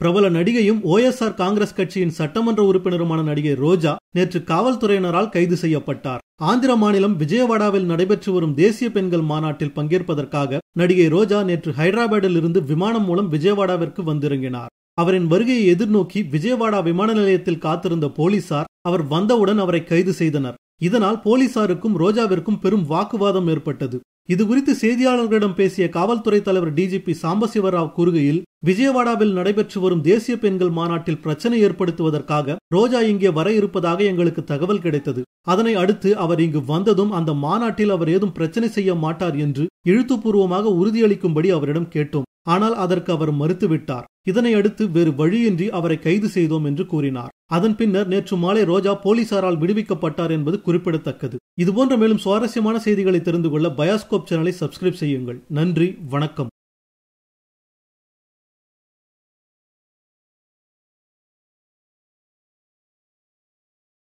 பிரபல நடிகையும் ஓஎஸ்ஆர் காங்கிரஸ் கட்சியின் சட்டமன்ற உறுப்பினருமான நடிகை ரோஜா நேற்று காவல்துறையினரால் கைது செய்யப்பட்டார் ஆந்திர மாநிலம் விஜயவாடாவில் நடைபெற்று வரும் தேசிய பெண்கள் மாநாட்டில் பங்கேற்பதற்காக நடிகை ரோஜா நேற்று ஹைதராபாத்தில் இருந்து விமானம் மூலம் விஜயவாடாவிற்கு வந்திறங்கினார் அவரின் வருகையை எதிர்நோக்கி விஜயவாடா விமான நிலையத்தில் காத்திருந்த போலீசார் அவர் வந்தவுடன் அவரை கைது செய்தனர் இதனால் போலீசாருக்கும் ரோஜாவிற்கும் பெரும் வாக்குவாதம் ஏற்பட்டது இதுகுறித்து செய்தியாளர்களிடம் பேசிய காவல்துறை தலைவர் டிஜிபி சாம்பசிவராவ் கூறுகையில் விஜயவாடாவில் நடைபெற்று வரும் தேசிய பெண்கள் மாநாட்டில் பிரச்சனை ஏற்படுத்துவதற்காக ரோஜா இங்கே வர இருப்பதாக எங்களுக்கு தகவல் கிடைத்தது அதனை அடுத்து அவர் இங்கு வந்ததும் அந்த மாநாட்டில் அவர் ஏதும் பிரச்சனை செய்ய மாட்டார் என்று எழுத்துப்பூர்வமாக உறுதியளிக்கும்படி அவரிடம் கேட்டோம் ஆனால் அதற்கு அவர் மறுத்துவிட்டார் இதனை அடுத்து வேறு வழியின்றி அவரை கைது செய்தோம் என்று கூறினார் அதன் பின்னர் நேற்று மாலை ரோஜா போலீசாரால் விடுவிக்கப்பட்டார் என்பது குறிப்பிடத்தக்கது இதுபோன்ற மேலும் சுவாரஸ்யமான செய்திகளை தெரிந்து கொள்ள பயாஸ்கோப் சேனலை சப்ஸ்கிரைப் செய்யுங்கள் நன்றி வணக்கம்